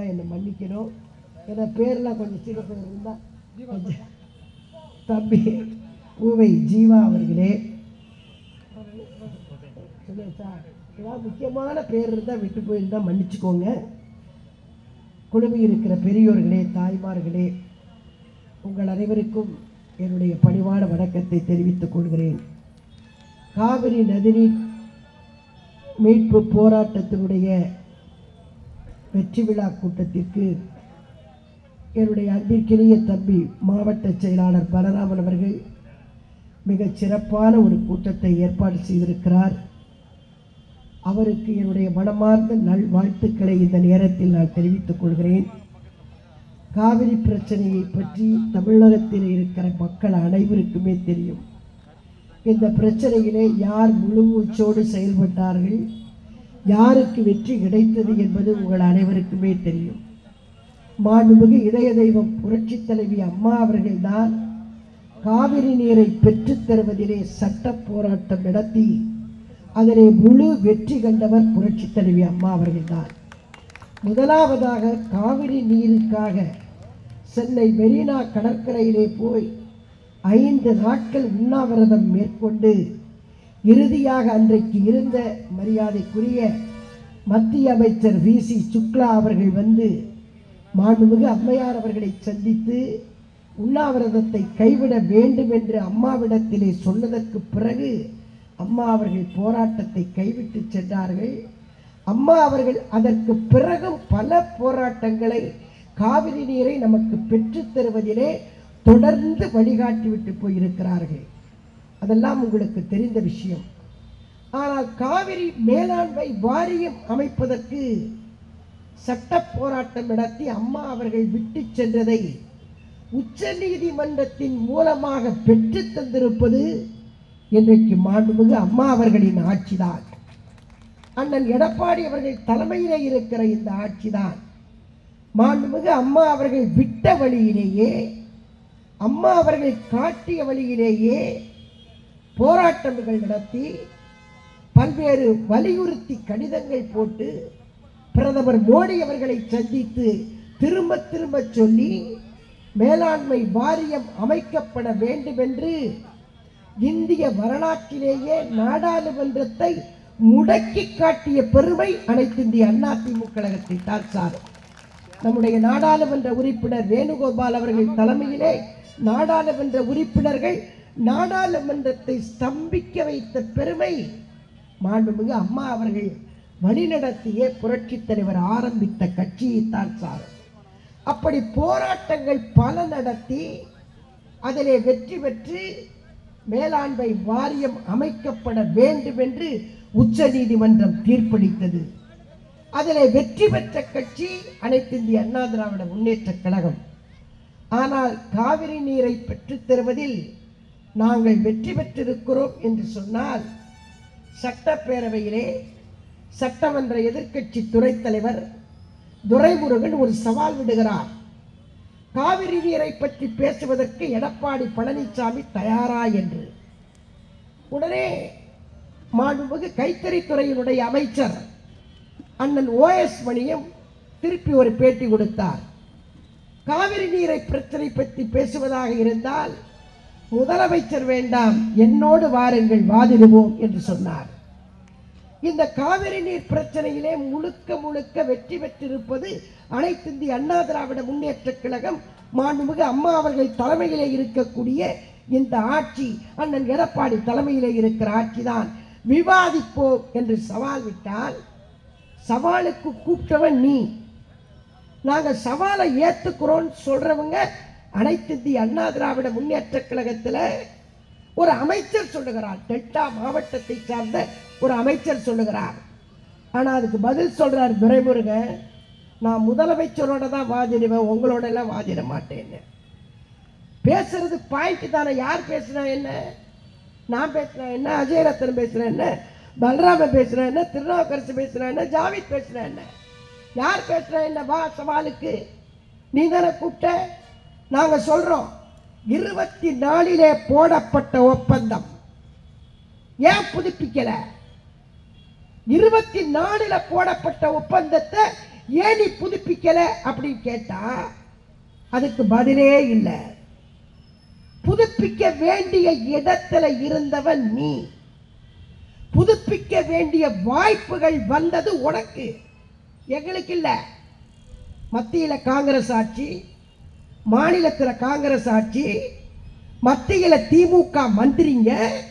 இருந்தால் என்னை மன்னிக்கணும் ஏன்னா பேர்லாம் கொஞ்சம் சின்ன பேர் இருந்தால் கொஞ்சம் தம்பி பூவை ஜீவா அவர்களே சொல்லியாச்சா ஏதாவது முக்கியமான பேர் இருந்தால் விட்டு போயிருந்தால் மன்னிச்சுக்கோங்க குழுமி இருக்கிற பெரியோர்களே தாய்மார்களே உங்கள் அனைவருக்கும் என்னுடைய பணிவான வணக்கத்தை தெரிவித்துக் கொள்கிறேன் காவிரி நதிநீர் மீட்பு போராட்டத்தினுடைய வெற்றி விழா கூட்டத்திற்கு என்னுடைய அன்பிற்கினிய தம்பி மாவட்ட செயலாளர் பலராமன் அவர்கள் மிகச் சிறப்பான ஒரு கூட்டத்தை ஏற்பாடு செய்திருக்கிறார் அவருக்கு என்னுடைய மனமார்ந்த நல்வாழ்த்துக்களை இந்த நேரத்தில் நான் தெரிவித்துக் கொள்கிறேன் காவிரி பிரச்சனையை பற்றி தமிழகத்தில் இருக்கிற மக்கள் அனைவருக்குமே தெரியும் இந்த பிரச்சனையிலே யார் முழு மூச்சோடு செயல்பட்டார்கள் யாருக்கு வெற்றி கிடைத்தது என்பது உங்கள் அனைவருக்குமே தெரியும் மாண்புமிகு இதய தெய்வம் புரட்சித் தலைவி அம்மா அவர்கள்தான் காவிரி நீரை பெற்றுத் தருவதிலே சட்ட போராட்டம் நடத்தி அதிலே முழு வெற்றி கண்டவர் புரட்சித் தலைவி அம்மா அவர்கள்தான் முதலாவதாக காவிரி நீருக்காக சென்னை மெரினா கடற்கரையிலே போய் ஐந்து நாட்கள் உண்ணாவிரதம் மேற்கொண்டு இறுதியாக அன்றைக்கு இருந்த மரியாதைக்குரிய மத்திய அமைச்சர் வி சி சுக்லா அவர்கள் வந்து மாண்புமிகு அம்மையார் அவர்களை சந்தித்து உண்ணாவிரதத்தை கைவிட வேண்டும் என்று அம்மாவிடத்திலே சொன்னதற்கு பிறகு அம்மா அவர்கள் போராட்டத்தை கைவிட்டு சென்றார்கள் அம்மா அவர்கள் அதற்கு பிறகும் பல போராட்டங்களை காவிரி நீரை நமக்கு பெற்றுத் தருவதிலே தொடர்ந்து வழிகாட்டிவிட்டு போயிருக்கிறார்கள் அதெல்லாம் உங்களுக்கு தெரிந்த விஷயம் ஆனால் காவிரி மேலாண்மை வாரியம் அமைப்பதற்கு சட்ட போராட்டம் நடத்தி அம்மா அவர்கள் விட்டு சென்றதை உச்ச நீதிமன்றத்தின் மூலமாக பெற்றுத் தந்திருப்பது இன்றைக்கு மாண்புமிகு அம்மா அவர்களின் ஆட்சிதான் அண்ணன் எடப்பாடி அவர்கள் தலைமையிலே இருக்கிற இந்த ஆட்சிதான் மாண்புமிகு அம்மா அவர்கள் விட்ட வழியிலேயே அம்மா அவர்கள் காட்டிய வழியிலேயே போராட்டங்கள் நடத்தி பல்வேறு வலியுறுத்தி கடிதங்கள் போட்டு பிரதமர் மோடி அவர்களை சந்தித்து திரும்ப திரும்ப சொல்லி மேலாண்மை வாரியம் அமைக்கப்பட வேண்டும் என்று இந்திய வரலாற்றிலேயே நாடாளுமன்றத்தை முடக்கி காட்டிய பெருமை அனைத்து இந்திய அண்ணா திமுக கழகத்தை தான் சார் நம்முடைய நாடாளுமன்ற உறுப்பினர் வேணுகோபால் அவர்கள் தலைமையிலே நாடாளுமன்ற உறுப்பினர்கள் நாடாளுமன்றத்தை ஸ்தம்பிக்க வைத்த பெருமை மாண்புமிகு அம்மா அவர்கள் வழிநடத்திய புரட்சித் தலைவர் ஆரம்பித்த கட்சியைத்தான் சார் அப்படி போராட்டங்கள் பல நடத்தி அதிலே வெற்றி பெற்று மேலாண்மை வாரியம் அமைக்கப்பட வேண்டும் என்று உச்ச நீதிமன்றம் தீர்ப்பளித்தது அதிலே வெற்றி பெற்ற கட்சி அனைத்து இந்திய அண்ணா திராவிட முன்னேற்ற கழகம் ஆனால் காவிரி நீரை பெற்றுத் தருவதில் நாங்கள் வெற்றி பெற்றிருக்கிறோம் என்று சொன்னால் சட்டப்பேரவையிலே சட்டமன்ற எதிர்க்கட்சி துணைத் தலைவர் துரைமுருகன் ஒரு சவால் விடுகிறார் காவிரி நீரை பற்றி பேசுவதற்கு எடப்பாடி பழனிசாமி தயாரா என்று உடனே மாண்புமிகு கைத்தறித்துறையினுடைய அமைச்சர் அண்ணன் ஓஎஸ் மணியம் திருப்பி ஒரு பேட்டி கொடுத்தார் காவிரி நீரை பிரச்சனை பற்றி பேசுவதாக இருந்தால் முதலமைச்சர் வேண்டாம் என்னோடு வாருங்கள் வாதிடுவோம் என்று சொன்னார் இந்த காவிரி நீர் பிரச்சனையிலே முழுக்க முழுக்க வெற்றி பெற்றிருப்பது அனைத்து இந்திய அண்ணா திராவிட முன்னேற்ற கழகம் மாண்புமிகு அம்மா அவர்கள் தலைமையிலே இருக்கக்கூடிய இந்த ஆட்சி அண்ணன் எடப்பாடி தலைமையிலே இருக்கிற ஆட்சிதான் விவாதிப்போம் என்று சவால் விட்டால் சவாலுக்கு கூப்பிட்டவன் நீ நாங்க சவாலை ஏத்துக்கிறோம்னு சொல்றவங்க அனைத்து இந்திய அண்ணா திராவிட முன்னேற்ற கழகத்துல ஒரு அமைச்சர் சொல்லுகிறார் டெல்டா மாவட்டத்தை சார்ந்த ஒரு அமைச்சர் சொல்லுகிறார் ஆனா அதுக்கு பதில் சொல்றார் துரைமுருகன் நான் முதலமைச்சரோட தான் வாதிடுவேன் உங்களோட எல்லாம் வாதிட மாட்டேன்னு பேசுறது பாயிண்ட் தானே யார் பேசுனா என்ன நான் பேசுறேன் என்ன அஜயரத்னம் பேசுறேன் என்ன பலராமன் பேசுறேன் என்ன திருநாவுக்கரசு பேசுறேன் என்ன ஜாவித் பேசுறேன் என்ன யார் பேசுறா என்ன வா சவாலுக்கு நீ தானே கூப்பிட்ட நாங்க சொல்றோம் இருபத்தி நாலிலே போடப்பட்ட ஒப்பந்தம் ஏன் புதுப்பிக்கல இருபத்தி நாலுல போடப்பட்ட ஒப்பந்தத்தை ஏன் நீ புதுப்பிக்கல அப்படின்னு கேட்டா அதுக்கு பதிலே இல்லை புதுப்பிக்க வேண்டிய இடத்துல இருந்தவன் நீ புதுப்பிக்க வேண்டிய வாய்ப்புகள் வந்தது உனக்கு எங்களுக்கு இல்ல மத்தியில காங்கிரஸ் ஆட்சி மாநிலத்துல காங்கிரஸ் ஆட்சி மத்தியில திமுக மந்திரிங்க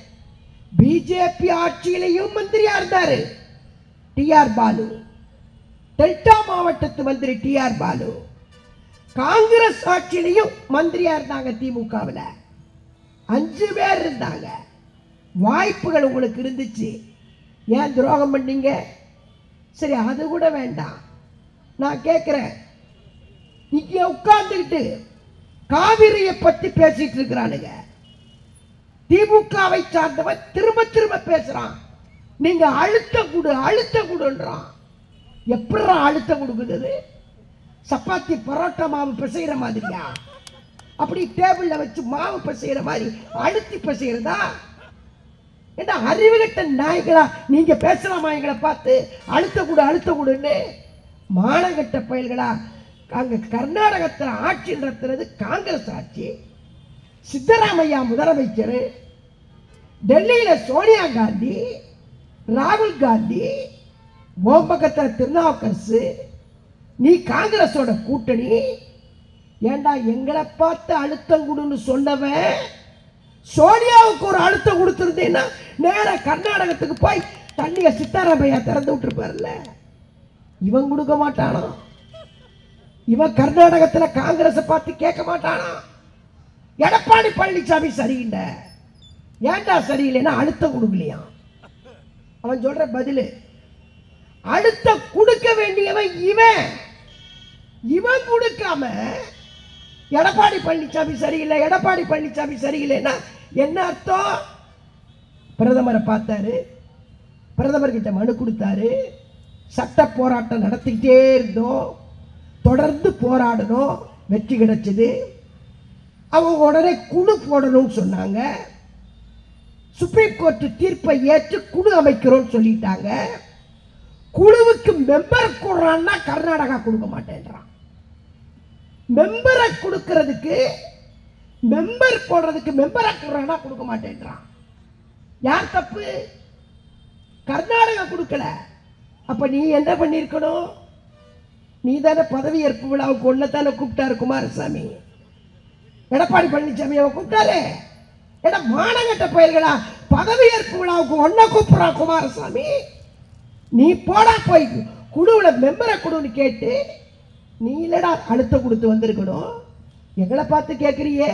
பிஜேபி ஆட்சியிலையும் மந்திரியா இருந்தாரு டிஆர் பாலு டெல்டா மாவட்டத்து மந்திரி டிஆர் பாலு காங்கிரஸ் ஆட்சியிலையும் மந்திரியா இருந்தாங்க திமுகவில் அஞ்சு பேர் இருந்தாங்க வாய்ப்புகள் உங்களுக்கு இருந்துச்சு ஏன் துரோகம் பண்ணீங்க சரி அது கூட வேண்டாம் நான் கேட்குறேன் இங்கே உட்கார்ந்துக்கிட்டு காவிரியை பத்தி பேசிட்டு இருக்கிறானுங்க திமுகவை சார்ந்தவன் திரும்ப திரும்ப பேசுறான் நீங்க அழுத்தம் கொடு அழுத்தம் கொடுன்றான் எப்படா அழுத்தம் கொடுக்குது சப்பாத்தி பரோட்டா மாவு பிசைகிற மாதிரியா அப்படி டேபிள்ல வச்சு மாவு பிசைகிற மாதிரி அழுத்தி பிசைகிறதா என்ன அறிவுகட்ட நாய்களா நீங்க பேசலாமா எங்களை பார்த்து அழுத்த கூடு அழுத்த கூடுன்னு மானகட்ட பயல்களா அங்க கர்நாடகத்தில் ஆட்சி நடத்துறது காங்கிரஸ் ஆட்சி சித்தராமையா முதலமைச்சர் டெல்லியில சோனியா காந்தி ராகுல் காந்தி உன் பக்கத்தில் திருநாவுக்கரசு நீ காங்கிரஸோட கூட்டணி ஏண்டா எங்களை பார்த்து அழுத்தம் கொடுன்னு சொன்னவன் சோனியாவுக்கு ஒரு அழுத்தம் கொடுத்துருந்தேன்னா நேரா கர்நாடகத்துக்கு போய் தண்ணியை சித்தாராமையா திறந்து விட்டுருப்பார்ல இவன் கொடுக்க மாட்டானா இவன் கர்நாடகத்துல காங்கிரஸை பார்த்து கேட்க மாட்டானா எடப்பாடி பழனிசாமி சரியில்லை ஏன்டா சரியில்லைன்னா அழுத்தம் கொடுக்கலையாம் அவன் சொல்ற பதிலு அழுத்தம் கொடுக்க வேண்டியவன் இவன் இவன் கொடுக்காம எடப்பாடி பழனிசாமி சரியில்லை எடப்பாடி பழனிசாமி சரியில்லைன்னா என்ன அர்த்தம் பிரதமரை பார்த்தாரு பிரதமர்கிட்ட மனு கொடுத்தாரு சட்ட போராட்டம் நடத்திக்கிட்டே இருந்தோம் தொடர்ந்து போராடணும் வெற்றி கிடைச்சது அவங்க உடனே குழு போடணும்னு சொன்னாங்க சுப்ரீம் கோர்ட் தீர்ப்பை ஏற்று குழு அமைக்கிறோம்னு சொல்லிட்டாங்க குழுவுக்கு மெம்பர் கொடுறான்னா கர்நாடகா கொடுக்க மாட்டேன்றான் மெம்பரை கொடுக்கறதுக்கு மெம்பர் போடுறதுக்கு மெம்பர் ஆக்குறானா கொடுக்க மாட்டேன்றான் யார் தப்பு கர்நாடகா கொடுக்கல அப்ப நீ என்ன பண்ணியிருக்கணும் நீ தானே பதவியேற்பு விழாவுக்கு ஒன்றை தானே கூப்பிட்டாரு குமாரசாமி எடப்பாடி பழனிசாமி அவன் கூப்பிட்டாரு ஏடா மானங்கட்ட பயிர்களா பதவியேற்பு விழாவுக்கு ஒன்றை கூப்பிடுறான் குமாரசாமி நீ போடா போய் குழுவில் மெம்பரை குழுன்னு கேட்டு நீ இல்லடா அழுத்தம் கொடுத்து வந்திருக்கணும் எங்களை பார்த்து கேட்குறியே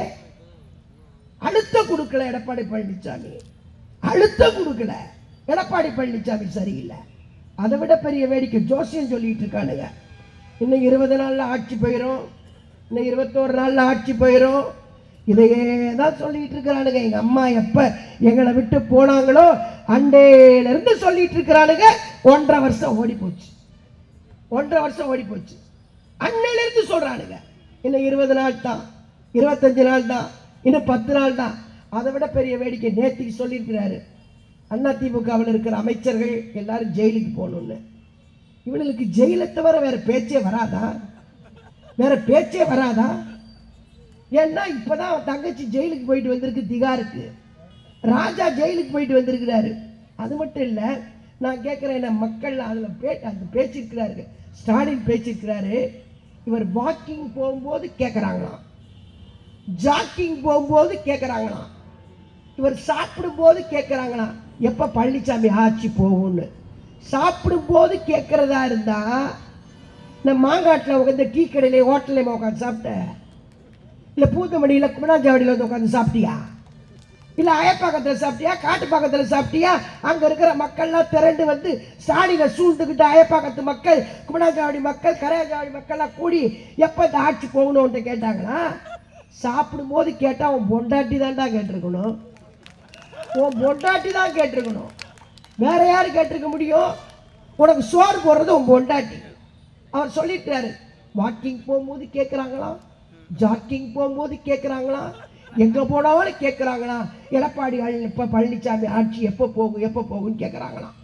அழுத்தம் கொடுக்கல எடப்பாடி பழனிசாமி அழுத்தம் கொடுக்கல எடப்பாடி பழனிசாமி சரியில்லை அதை விட பெரிய வேடிக்கை ஜோசியம் சொல்லிட்டு இருக்கானுங்க இன்னும் இருபது நாளில் ஆட்சி போயிடும் இன்னும் இருபத்தோரு நாளில் ஆட்சி போயிடும் இதையே தான் சொல்லிட்டு இருக்கிறானுங்க எங்கள் அம்மா எப்போ எங்களை விட்டு போனாங்களோ அண்டேலேருந்து சொல்லிட்டு இருக்கிறானுங்க ஒன்றரை வருஷம் ஓடி போச்சு ஒன்றரை வருஷம் ஓடி போச்சு அன்னையிலிருந்து சொல்றானுங்க இன்னும் இருபது நாள் தான் இருபத்தஞ்சு நாள் தான் இன்னும் பத்து நாள் தான் அதை விட பெரிய வேடிக்கை நேத்திக்கு சொல்லியிருக்கிறாரு அண்ணா திமுகவில் இருக்கிற அமைச்சர்கள் எல்லாரும் ஜெயிலுக்கு போகணும்னு இவனுக்கு ஜெயிலை தவிர வேற பேச்சே வராதா வேற பேச்சே வராதா ஏன்னா இப்பதான் அவன் தங்கச்சி ஜெயிலுக்கு போயிட்டு வந்திருக்கு திகாருக்கு ராஜா ஜெயிலுக்கு போயிட்டு வந்திருக்கிறாரு அது மட்டும் இல்லை நான் கேட்குறேன் என்ன மக்கள் அதில் பே அந்த பேச்சிருக்கிறாரு ஸ்டாலின் பேச்சிருக்கிறாரு இவர் வாக்கிங் போகும்போது கேட்குறாங்களாம் ஜாக்கிங் போகும்போது கேட்குறாங்களாம் இவர் சாப்பிடும்போது கேட்குறாங்களாம் எப்போ பழனிசாமி ஆட்சி போகும்னு சாப்பிடும்போது கேட்குறதா இருந்தா நான் மாங்காட்டில் உட்காந்து டீ கடையில ஹோட்டல்லையும் உட்காந்து சாப்பிட்டேன் இல்லை பூந்தமணியில் குமணாஞ்சாவடியில் வந்து உட்காந்து சாப்பிட்டியா இல்லை அயப்பாக்கத்தில் சாப்பிட்டியா காட்டுப்பாக்கத்தில் சாப்பிட்டியா அங்கே இருக்கிற மக்கள்லாம் திரண்டு வந்து ஸ்டாலினை சூழ்ந்துக்கிட்டு அயப்பாக்கத்து மக்கள் குமணாஞ்சாவடி மக்கள் கரையாஞ்சாவடி மக்கள்லாம் கூடி எப்போ இந்த ஆட்சி போகணும்ன்ட்டு கேட்டாங்களா சாப்பிடும்போது கேட்டால் உன் பொண்டாட்டி தான்டா கேட்டிருக்கணும் உன் பொண்டாட்டி தான் கேட்டிருக்கணும் வேற யார் கேட்டிருக்க முடியும் உனக்கு சோறு போடுறது உன் பொண்டாட்டி அவர் சொல்லிட்டாரு வாக்கிங் போகும்போது கேட்குறாங்களாம் ஜாக்கிங் போகும்போது கேட்குறாங்களாம் எங்கே போனாலும் கேட்குறாங்களாம் எடப்பாடி இப்போ பழனிசாமி ஆட்சி எப்போ போகும் எப்போ போகும்னு கேட்குறாங்களாம்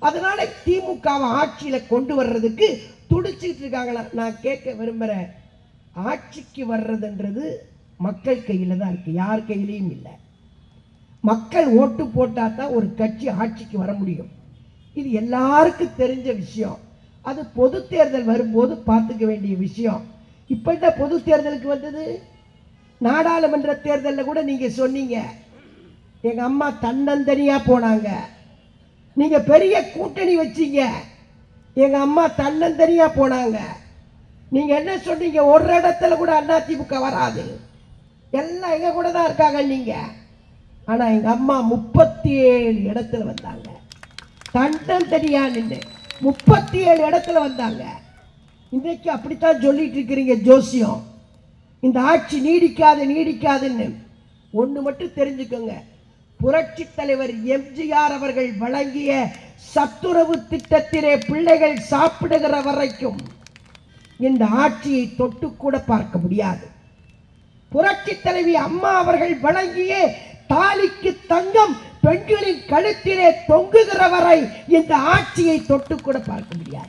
அதனால திமுகவை ஆட்சியில கொண்டு வர்றதுக்கு துடிச்சிட்டு இருக்காங்களா நான் கேட்க விரும்புறேன் ஆட்சிக்கு வர்றதுன்றது மக்கள் கையில தான் இருக்கு யார் கையிலையும் இல்லை மக்கள் ஓட்டு போட்டா தான் ஒரு கட்சி ஆட்சிக்கு வர முடியும் இது எல்லாருக்கும் தெரிஞ்ச விஷயம் அது பொது தேர்தல் வரும்போது பார்த்துக்க வேண்டிய விஷயம் இப்போ என்ன பொது தேர்தலுக்கு வந்தது நாடாளுமன்ற தேர்தலில் கூட நீங்க சொன்னீங்க எங்க அம்மா தன்னந்தனியா போனாங்க நீங்க பெரிய கூட்டணி வச்சீங்க எங்க அம்மா தன்னந்தனியா போனாங்க நீங்க என்ன சொன்னீங்க ஒரு இடத்துல கூட அதிமுக வராது எல்லாம் எங்க கூட தான் இருக்காங்க நீங்க ஆனா எங்க அம்மா முப்பத்தி ஏழு இடத்துல வந்தாங்க தன்னந்தனியா நின்று முப்பத்தி ஏழு இடத்துல வந்தாங்க இன்னைக்கு அப்படித்தான் சொல்லிட்டு இருக்கிறீங்க ஜோசியம் இந்த ஆட்சி நீடிக்காது நீடிக்காதுன்னு ஒன்று மட்டும் தெரிஞ்சுக்கோங்க புரட்சி தலைவர் எம்ஜிஆர் அவர்கள் வழங்கிய சத்துணவு திட்டத்திலே பிள்ளைகள் சாப்பிடுகிற வரைக்கும் இந்த ஆட்சியை தொட்டு கூட பார்க்க முடியாது புரட்சி தலைவி அம்மா அவர்கள் வழங்கிய தாலிக்கு தங்கம் பெண்களின் கழுத்திலே தொங்குகிற வரை இந்த ஆட்சியை தொட்டு கூட பார்க்க முடியாது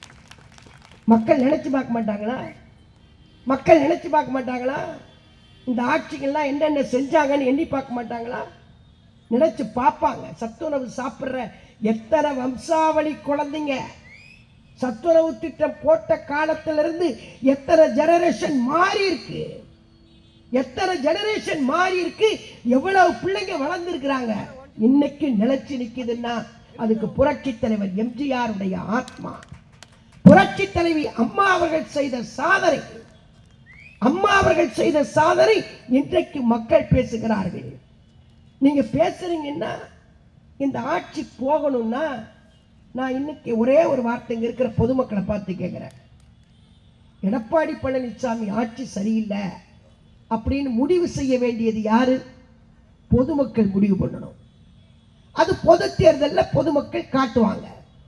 மக்கள் நினைச்சு பார்க்க மாட்டாங்களா மக்கள் நினைச்சு பார்க்க மாட்டாங்களா இந்த ஆட்சிகள்லாம் என்னென்ன செஞ்சாங்கன்னு எண்ணி பார்க்க மாட்டாங்களா நினைச்சு பார்ப்பாங்க சத்துணவு சாப்பிட்ற எத்தனை வம்சாவளி குழந்தைங்க சத்துணவு திட்டம் போட்ட காலத்திலிருந்து எத்தனை ஜெனரேஷன் மாறி இருக்கு எத்தனை ஜெனரேஷன் மாறி இருக்கு எவ்வளவு பிள்ளைங்க வளர்ந்துருக்கிறாங்க இன்னைக்கு நிலைச்சு நிக்குதுன்னா அதுக்கு புரட்சி தலைவர் எம்ஜிஆர் உடைய ஆத்மா புரட்சி தலைவி அம்மா அவர்கள் செய்த சாதனை அம்மா அவர்கள் செய்த சாதனை இன்றைக்கு மக்கள் பேசுகிறார்கள் நீங்க பேசுறீங்கன்னா இந்த ஆட்சி போகணும்னா நான் இன்னைக்கு ஒரே ஒரு வார்த்தை இங்க இருக்கிற பொதுமக்களை பார்த்து கேட்கிறேன் எடப்பாடி பழனிசாமி ஆட்சி சரியில்லை அப்படின்னு முடிவு செய்ய வேண்டியது யாரு பொதுமக்கள் முடிவு பண்ணணும் அது பொது தேர்தலில் பொதுமக்கள் காட்டுவாங்க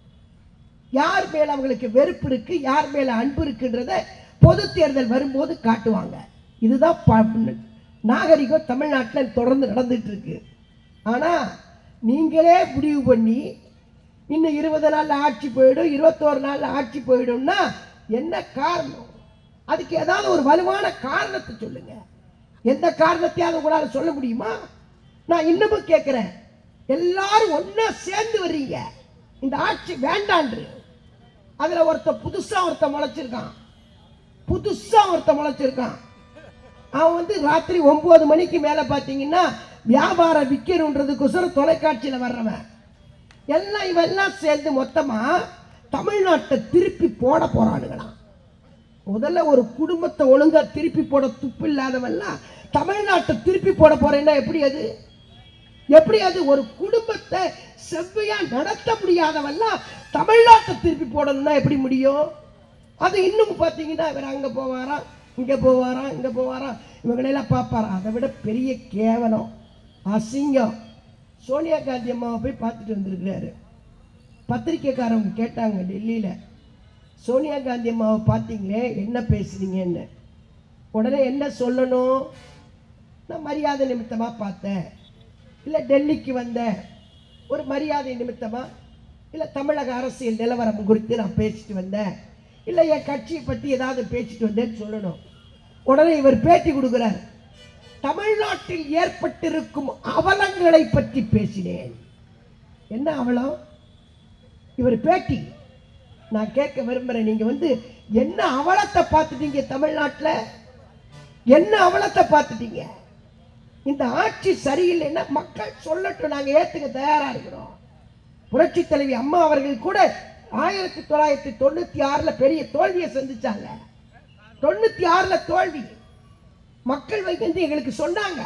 யார் மேல அவங்களுக்கு வெறுப்பு இருக்கு யார் மேல அன்பு இருக்குன்றத பொது தேர்தல் வரும்போது காட்டுவாங்க இதுதான் ப- நாகரிகம் தமிழ்நாட்டில் தொடர்ந்து நடந்துட்டு இருக்கு ஆனா நீங்களே முடிவு பண்ணி இன்னும் இருபது நாள்ல ஆட்சி போயிடும் இருபத்தோரு நாள்ல ஆட்சி போயிடும்னா என்ன காரணம் அதுக்கு ஏதாவது ஒரு வலுவான காரணத்தை சொல்லுங்க எந்த காரணத்தையாவது உங்களால சொல்ல முடியுமா நான் இன்னமும் கேட்கிறேன் எல்லாரும் ஒண்ணா சேர்ந்து வர்றீங்க இந்த ஆட்சி வேண்டான்று அதுல ஒருத்த புதுசா ஒருத்த முளைச்சிருக்கான் புதுசா ஒருத்த முளைச்சிருக்கான் அவன் வந்து ராத்திரி ஒன்பது மணிக்கு மேல பாத்தீங்கன்னா வியாபாரம் விற்கணுன்றதுக்கோசரம் தொலைக்காட்சியில வர்றவன் எல்லாம் இவெல்லாம் சேர்ந்து மொத்தமா தமிழ்நாட்டை திருப்பி போட போறானுங்களாம் முதல்ல ஒரு குடும்பத்தை ஒழுங்கா திருப்பி போட துப்பு இல்லாதவெல்லாம் தமிழ்நாட்டை திருப்பி போட போறேன்னா எப்படி அது எப்படி அது ஒரு குடும்பத்தை செவ்வையா நடத்த முடியாதவெல்லாம் தமிழ்நாட்டை திருப்பி போடணும்னா எப்படி முடியும் அது இன்னும் பார்த்தீங்கன்னா இவர் அங்கே போவாராம் இங்கே போவாராம் இங்கே போவாராம் இவங்களெல்லாம் பார்ப்பாராம் அதை விட பெரிய கேவலம் அசிங்கம் சோனியா காந்தி அம்மாவை போய் பார்த்துட்டு வந்திருக்கிறாரு பத்திரிக்கைக்காரவங்க கேட்டாங்க டெல்லியில் சோனியா காந்தி அம்மாவை பார்த்தீங்களே என்ன பேசுறீங்கன்னு உடனே என்ன சொல்லணும் நான் மரியாதை நிமித்தமாக பார்த்தேன் இல்லை டெல்லிக்கு வந்தேன் ஒரு மரியாதை நிமித்தமாக இல்லை தமிழக அரசியல் நிலவரம் குறித்து நான் பேசிட்டு வந்தேன் இல்லை என் கட்சியை பற்றி ஏதாவது பேசிட்டு வந்தேன்னு சொல்லணும் உடனே இவர் பேட்டி கொடுக்குறார் தமிழ்நாட்டில் ஏற்பட்டிருக்கும் அவலங்களை பற்றி பேசினேன் என்ன அவலம் இவர் பேட்டி நான் கேட்க விரும்புறேன் நீங்க வந்து என்ன அவலத்தை பார்த்துட்டீங்க தமிழ்நாட்டில் என்ன அவலத்தை பார்த்துட்டீங்க இந்த ஆட்சி சரியில்லைன்னா மக்கள் சொல்லட்டும் நாங்க ஏத்துக்க தயாரா இருக்கிறோம் புரட்சி தலைவி அம்மா அவர்கள் கூட ஆயிரத்தி தொள்ளாயிரத்தி தொண்ணூத்தி ஆறுல பெரிய தோல்வியை சந்திச்சாங்க தொண்ணூத்தி ஆறுல தோல்வி மக்கள் வந்து எங்களுக்கு சொன்னாங்க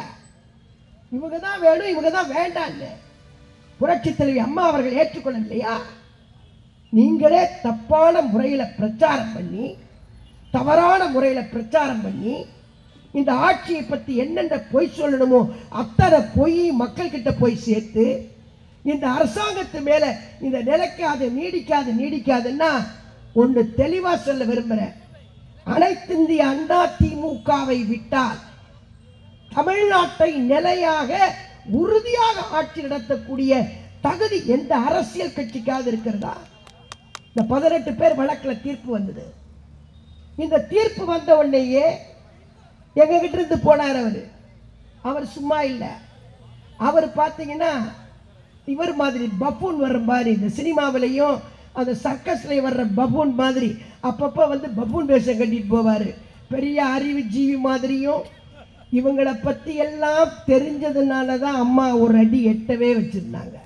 இவங்க தான் வேணும் இவங்க தான் வேண்டான்னு புரட்சி தலைவி அம்மா அவர்கள் ஏற்றுக்கொள்ளலையா நீங்களே தப்பான முறையில பிரச்சாரம் பண்ணி தவறான முறையில பிரச்சாரம் பண்ணி இந்த ஆட்சியை பத்தி என்னென்ன பொய் சொல்லணுமோ அத்தனை பொய் மக்கள் கிட்ட போய் சேர்த்து இந்த அரசாங்கத்து மேல இந்த நிலைக்காது நீடிக்காது நீடிக்காதுன்னா ஒன்று தெளிவா சொல்ல விரும்புறேன் அனைத்திந்திய அண்ணா திமுகவை விட்டால் தமிழ்நாட்டை நிலையாக உறுதியாக ஆட்சி நடத்தக்கூடிய தகுதி எந்த அரசியல் கட்சிக்காவது இருக்கிறதா இந்த பதினெட்டு பேர் வழக்கில் தீர்ப்பு வந்தது இந்த தீர்ப்பு வந்த உடனேயே எங்ககிட்ட இருந்து போனார் அவர் அவர் சும்மா இல்லை அவர் பார்த்தீங்கன்னா இவர் மாதிரி பப்பூன் வர்ற மாதிரி இந்த சினிமாவிலையும் அந்த சர்க்கஸ்லையும் வர்ற பப்பூன் மாதிரி அப்பப்போ வந்து பப்பூன் வேஷம் கட்டிட்டு போவார் பெரிய அறிவு ஜீவி மாதிரியும் இவங்களை பற்றி எல்லாம் தெரிஞ்சதுனால தான் அம்மா ஒரு அடி எட்டவே வச்சுருந்தாங்க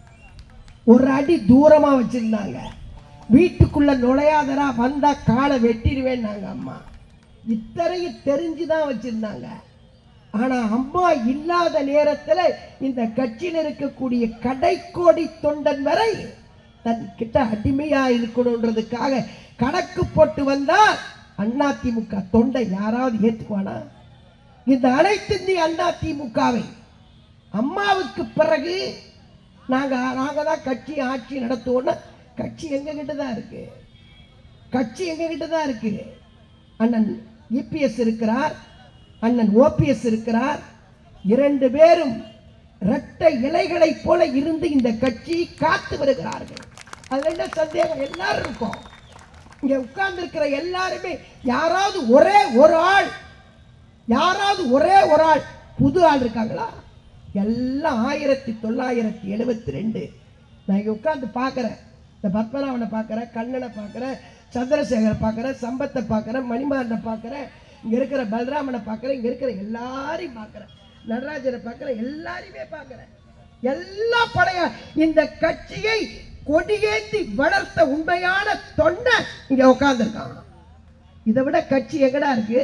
ஒரு அடி தூரமாக வச்சுருந்தாங்க வீட்டுக்குள்ளே நுழையாதரா வந்தால் காலை வெட்டிடுவேன்னாங்க அம்மா இத்தனையும் தெரிஞ்சு தான் வச்சுருந்தாங்க ஆனால் அம்மா இல்லாத நேரத்தில் இந்த கட்சியில் இருக்கக்கூடிய கடைக்கோடி தொண்டன் வரை தன் கிட்ட அடிமையாக இருக்கணுன்றதுக்காக கணக்கு போட்டு வந்தால் அதிமுக தொண்டை யாராவது ஏற்றுக்குவானா இந்த அனைத்து இந்திய அதிமுகவை அம்மாவுக்கு பிறகு நாங்கள் நாங்கள் தான் கட்சி ஆட்சி நடத்துவோம்னா கட்சி எங்ககிட்ட தான் இருக்கு கட்சி எங்ககிட்ட தான் இருக்கு அண்ணன் இபிஎஸ் இருக்கிறார் அண்ணன் ஓபிஎஸ் இருக்கிறார் இரண்டு பேரும் இரட்டை இலைகளைப் போல இருந்து இந்த கட்சியை காத்து வருகிறார்கள் அதுல என்ன சந்தேகம் எல்லாரும் இருக்கும் இங்க உட்கார்ந்து இருக்கிற எல்லாருமே யாராவது ஒரே ஒரு ஆள் யாராவது ஒரே ஒரு ஆள் புது ஆள் இருக்காங்களா எல்லாம் ஆயிரத்தி தொள்ளாயிரத்தி எழுபத்தி ரெண்டு நான் இங்கே உட்காந்து பார்க்குறேன் இந்த பத்மநாபனை பார்க்குறேன் கண்ணனை பார்க்குறேன் சந்திரசேகரை பார்க்குறேன் சம்பத்தை பார்க்குறேன் மணிமாறனை பார்க்குறேன் இங்கே இருக்கிற பலராமனை பார்க்குறேன் இங்கே இருக்கிற எல்லாரையும் பார்க்குறேன் நடராஜரை பார்க்குறேன் எல்லாரையுமே பார்க்குறேன் எல்லா பழைய இந்த கட்சியை கொடியேற்றி வளர்த்த உண்மையான தொண்டை இங்கே உட்காந்துருக்கான் இதை விட கட்சி எங்கடா இருக்கு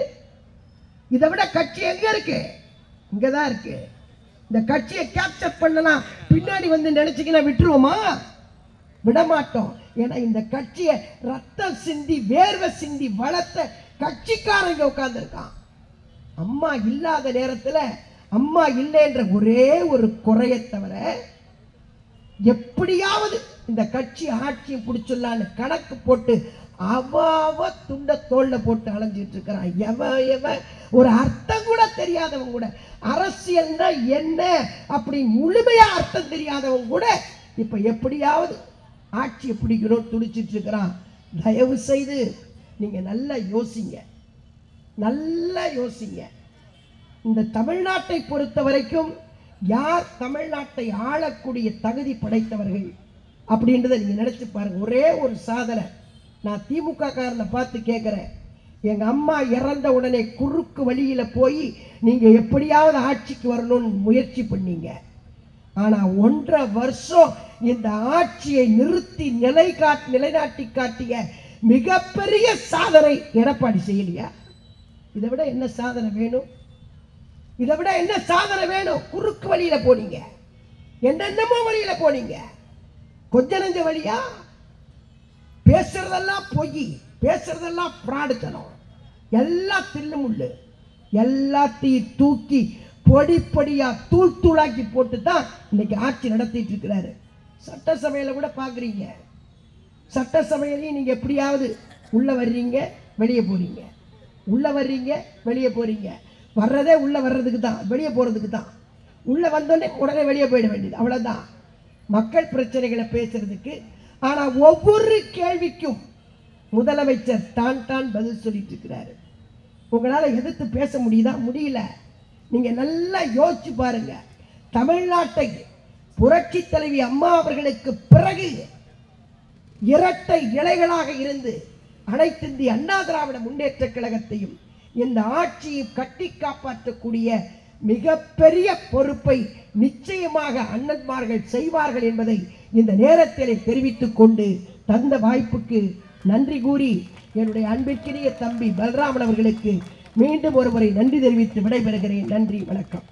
இதை விட கட்சி எங்க இருக்கு இங்க தான் இருக்கு இந்த கட்சியை கேப்சர் பண்ணலாம் பின்னாடி வந்து நினைச்சீங்கன்னா விட்டுருவோமா விட மாட்டோம் ஏன்னா இந்த கட்சியை ரத்தம் சிந்தி வேர்வை சிந்தி வளர்த்த கட்சிக்காரங்க உட்கார்ந்துருக்கான் அம்மா இல்லாத நேரத்துல அம்மா இல்லைன்ற ஒரே ஒரு குறையை தவிர எப்படியாவது இந்த கட்சி ஆட்சியை பிடிச்சிடலான்னு கணக்கு போட்டு அவ அவ துண்ட தோல்ல போட்டு அலைஞ்சிட்டு இருக்கிறான் எவன் எவன் ஒரு அர்த்தம் கூட தெரியாதவன் கூட அரசியல்னா என்ன அப்படி முழுமையா அர்த்தம் தெரியாதவன் கூட இப்ப எப்படியாவது ஆட்சியை பிடிக்கணும் துடிச்சிட்டு இருக்கிறான் தயவு செய்து நீங்க நல்லா யோசிங்க நல்லா யோசிங்க இந்த தமிழ்நாட்டை பொறுத்த வரைக்கும் யார் தமிழ்நாட்டை ஆளக்கூடிய தகுதி படைத்தவர்கள் அப்படின்றத நீங்க நினைச்சு பாருங்க ஒரே ஒரு சாதனை நான் திமுக காரனை பார்த்து கேட்குறேன் எங்க அம்மா இறந்த உடனே குறுக்கு வழியில போய் நீங்க எப்படியாவது ஆட்சிக்கு வரணும்னு முயற்சி பண்ணீங்க ஆனா ஒன்றரை வருஷம் இந்த ஆட்சியை நிறுத்தி நிலை காட் நிலைநாட்டி காட்டிய மிகப்பெரிய சாதனை எடப்பாடி செய்யலையா இதை விட என்ன சாதனை வேணும் இதை விட என்ன சாதனை வேணும் குறுக்கு வழியில போனீங்க என்னென்னமோ வழியில போனீங்க கொஞ்ச நெஞ்ச வழியா பேசுறதெல்லாம் பொய் பேசுறதெல்லாம் பிராடுத்தனம் எல்லாம் தில்லுமுள்ளு எல்லாத்தையும் தூக்கி பொடி பொடியா தூள் தூளாக்கி போட்டு தான் இன்னைக்கு ஆட்சி நடத்திட்டு இருக்கிறாரு சட்டசபையில கூட பாக்குறீங்க சட்டசபையிலையும் நீங்க எப்படியாவது உள்ள வர்றீங்க வெளியே போறீங்க உள்ள வர்றீங்க வெளியே போறீங்க வர்றதே உள்ள வர்றதுக்கு தான் வெளியே போறதுக்கு தான் உள்ள வந்தோடனே உடனே வெளியே போயிட வேண்டியது அவ்வளவுதான் மக்கள் பிரச்சனைகளை பேசுறதுக்கு ஆனா ஒவ்வொரு கேள்விக்கும் முதலமைச்சர் தான் தான் பதில் சொல்லிட்டு இருக்கிறாரு உங்களால எதிர்த்து பேச முடியுதா முடியல நீங்க நல்லா யோசிச்சு பாருங்க தமிழ்நாட்டை புரட்சி தலைவி அம்மா அவர்களுக்கு பிறகு இரட்டை இலைகளாக இருந்து அனைத்து இந்திய அண்ணா திராவிட முன்னேற்ற கழகத்தையும் இந்த ஆட்சியை கட்டி காப்பாற்றக்கூடிய மிகப்பெரிய பொறுப்பை நிச்சயமாக அண்ணன்மார்கள் செய்வார்கள் என்பதை இந்த நேரத்திலே தெரிவித்துக் கொண்டு தந்த வாய்ப்புக்கு நன்றி கூறி என்னுடைய அன்பிற்கினிய தம்பி பலராமன் அவர்களுக்கு மீண்டும் ஒருமுறை நன்றி தெரிவித்து விடைபெறுகிறேன் நன்றி வணக்கம்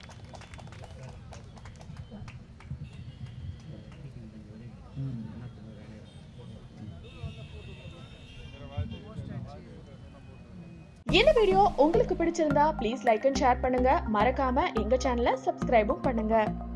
இந்த வீடியோ உங்களுக்கு பிடிச்சிருந்தா ப்ளீஸ் லைக் அண்ட் ஷேர் பண்ணுங்க மறக்காம எங்க சேனலை சப்ஸ்கிரைபும் பண்ணுங்க